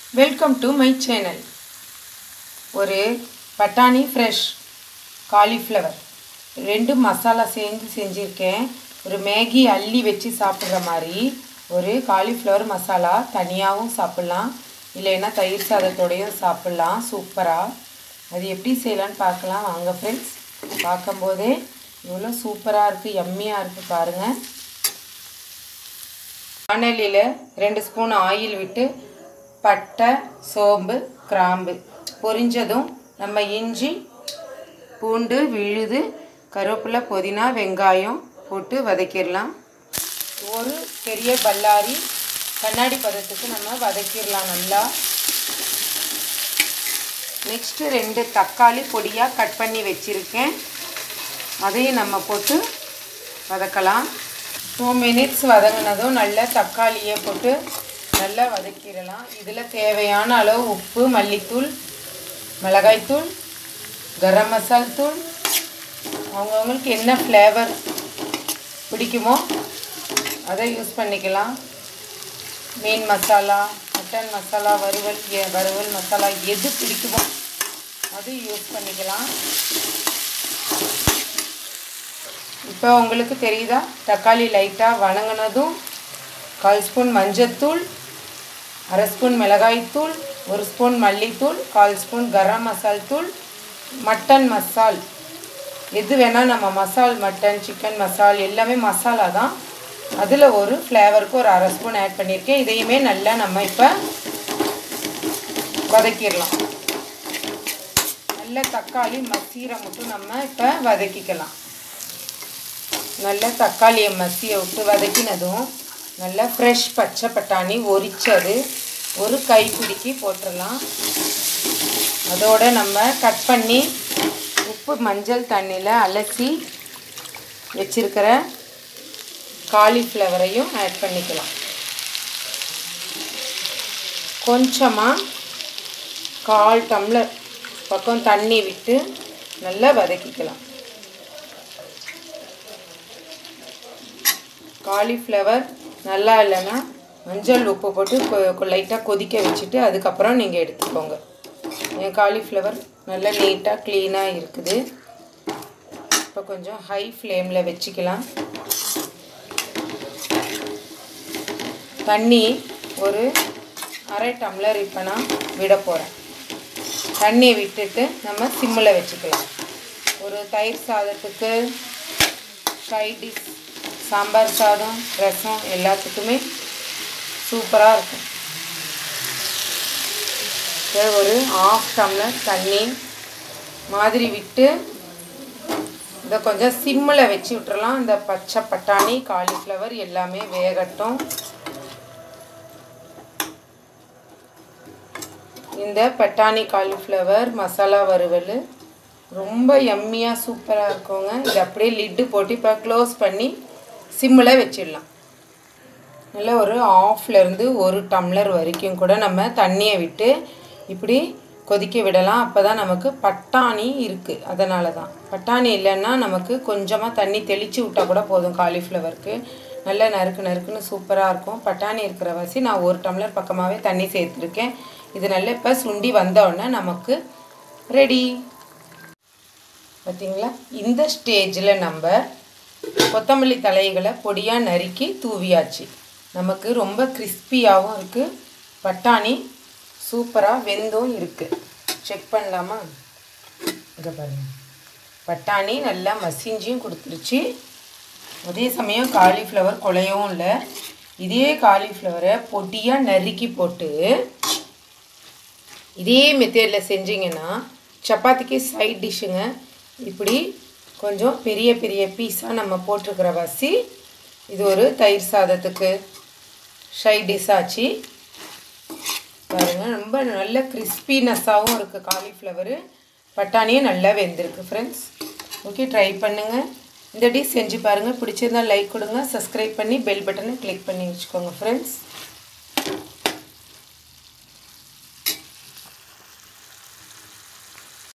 welcome to my channel ஒரு பட்டாணி fresh cauliflower ரெண்டு மசாலா சேர்ந்து செஞ்சுருக்கேன் ஒரு மேகி அள்ளி வச்சு சாப்பிட்ற மாதிரி ஒரு காலிஃப்ளவர் மசாலா தனியாகவும் சாப்பிட்லாம் இல்லைன்னா தயிர் சாதத்தோடையும் சாப்பிட்லாம் சூப்பராக அது எப்படி செய்யலான்னு பார்க்கலாம் வாங்க ஃப்ரெண்ட்ஸ் பார்க்கும்போதே இவ்வளோ சூப்பராக இருக்குது எம்மியாக இருக்குது பாருங்கள் வானலியில் ரெண்டு ஸ்பூன் ஆயில் விட்டு பட்டை சோம்பு கிராம்பு பொரிஞ்சதும் நம்ம இஞ்சி பூண்டு விழுது கருவேப்பிலை புதினா வெங்காயம் போட்டு வதக்கிடலாம் ஒரு பெரிய பல்லாரி கண்ணாடி பதத்துக்கு நம்ம வதக்கிடலாம் நல்லா நெக்ஸ்ட்டு ரெண்டு தக்காளி பொடியாக கட் பண்ணி வச்சுருக்கேன் அதையும் நம்ம போட்டு வதக்கலாம் டூ மினிட்ஸ் வதங்கினதும் நல்லா தக்காளியை போட்டு நல்லா வதக்கிடலாம் இதில் தேவையான அளவு உப்பு மல்லித்தூள் மிளகாய்த்தூள் கரம் மசால் தூள் அவங்கவுங்களுக்கு என்ன ஃப்ளேவர் பிடிக்குமோ அதை யூஸ் பண்ணிக்கலாம் மீன் மசாலா மட்டன் மசாலா வறுவல் எ- வறுவல் மசாலா எது பிடிக்குமோ அது யூஸ் பண்ணிக்கலாம் இப்போ உங்களுக்கு தெரியுதா தக்காளி லைட்டாக வணங்கினதும் கால் ஸ்பூன் மஞ்சத்தூள் அரை ஸ்பூன் மிளகாய்த்தூள் ஒரு ஸ்பூன் மல்லித்தூள் கால் ஸ்பூன் கரம் மசால் தூள் மட்டன் மசால் எது வேணால் நம்ம மசால் மட்டன் சிக்கன் மசால் எல்லாமே மசாலா தான் அதில் ஒரு ஃப்ளேவருக்கு ஒரு அரை ஸ்பூன் ஆட் பண்ணியிருக்கேன் இதையுமே நல்லா நம்ம இப்போ வதக்கிடலாம் நல்ல தக்காளி மசீரை மட்டும் நம்ம இப்போ வதக்கிக்கலாம் நல்ல தக்காளியை மசிய விட்டு வதக்கினதும் நல்ல ஃப்ரெஷ் பச்சை பட்டாணி ஒரிச்சது ஒரு கைப்பிடிக்கு போட்டுடலாம் அதோட நம்ம கட் பண்ணி உப்பு மஞ்சள் தண்ணியில் அலசி வச்சிருக்கிற காலிஃப்ளவரையும் ஆட் பண்ணிக்கலாம் கொஞ்சமாக கால் டம்ளர் பக்கம் தண்ணி விட்டு நல்லா வதக்கிக்கலாம் காலிஃப்ளவர் நல்லா இல்லைன்னா மஞ்சள் உப்பு போட்டு லைட்டாக கொதிக்க வச்சுட்டு அதுக்கப்புறம் நீங்கள் எடுத்துக்கோங்க என் காலிஃப்ளவர் நல்லா நீட்டாக க்ளீனாக இருக்குது இப்போ கொஞ்சம் ஹை ஃப்ளேமில் வச்சுக்கலாம் தண்ணி ஒரு அரை டம்ளர் இப்போ நான் விட போகிறேன் தண்ணி விட்டுட்டு நம்ம சிம்மில் வச்சுக்கலாம் ஒரு தயிர் சாதத்துக்கு ஃப்ரைட் டிஷ் சாம்பார் சாதம் ரசம் எல்லாத்துக்குமே சூப்பராக இருக்கும் இப்போ ஒரு ஆஃப் டம்ளர் தண்ணி மாதிரி விட்டு இதை கொஞ்சம் சிம்மில் வச்சு விட்டுறலாம் இந்த பச்சை பட்டாணி காலிஃப்ளவர் எல்லாமே வேகட்டும் இந்த பட்டாணி காலிஃப்ளவர் மசாலா வறுவல் ரொம்ப எம்மியாக சூப்பராக இருக்குங்க இது அப்படியே லிட்டு போட்டு இப்போ க்ளோஸ் பண்ணி சிம்மில் வச்சிடலாம் நல்லா ஒரு ஆஃப்லேருந்து ஒரு டம்ளர் வரைக்கும் கூட நம்ம தண்ணியை விட்டு இப்படி கொதிக்க விடலாம் அப்போ தான் நமக்கு பட்டாணி இருக்குது அதனால தான் பட்டாணி இல்லைன்னா நமக்கு கொஞ்சமாக தண்ணி தெளித்து விட்டால் கூட போதும் காலிஃப்ளவருக்கு நல்லா நறுக்கு நறுக்குன்னு சூப்பராக இருக்கும் பட்டாணி இருக்கிற வாசி நான் ஒரு டம்ளர் பக்கமாகவே தண்ணி சேர்த்துருக்கேன் இது நல்லா இப்போ சுண்டி வந்தோடனே நமக்கு ரெடி பார்த்தீங்களா இந்த ஸ்டேஜில் நம்ம கொத்தமல்லி தலைகளை பொடியாக நறுக்கி தூவியாச்சு நமக்கு ரொம்ப கிறிஸ்பியாகவும் இருக்குது பட்டாணி சூப்பராக வெந்தும் இருக்குது செக் பண்ணலாமா இங்கே பாருங்க பட்டாணி நல்லா மசிஞ்சியும் கொடுத்துருச்சு அதே சமயம் காலிஃப்ளவர் குலையவும் இல்லை இதே காலிஃப்ளவரை பொடியாக நறுக்கி போட்டு இதே மெத்தேடில் செஞ்சீங்கன்னா சப்பாத்திக்கு சைட் டிஷ்ஷுங்க இப்படி கொஞ்சம் பெரிய பெரிய பீஸாக நம்ம போட்டிருக்கிற வசி இது ஒரு தயிர் சாதத்துக்கு சைட் டிஷ் ஆச்சு பாருங்கள் ரொம்ப நல்ல கிறிஸ்பினஸ்ஸாகவும் இருக்குது காலிஃப்ளவரு பட்டாணியும் நல்லா வெந்திருக்கு ஃப்ரெண்ட்ஸ் ஓகே ட்ரை பண்ணுங்கள் இந்த டிஷ் செஞ்சு பாருங்கள் பிடிச்சிருந்தா லைக் கொடுங்க சப்ஸ்கிரைப் பண்ணி பெல் பட்டனை கிளிக் பண்ணி வச்சுக்கோங்க ஃப்ரெண்ட்ஸ்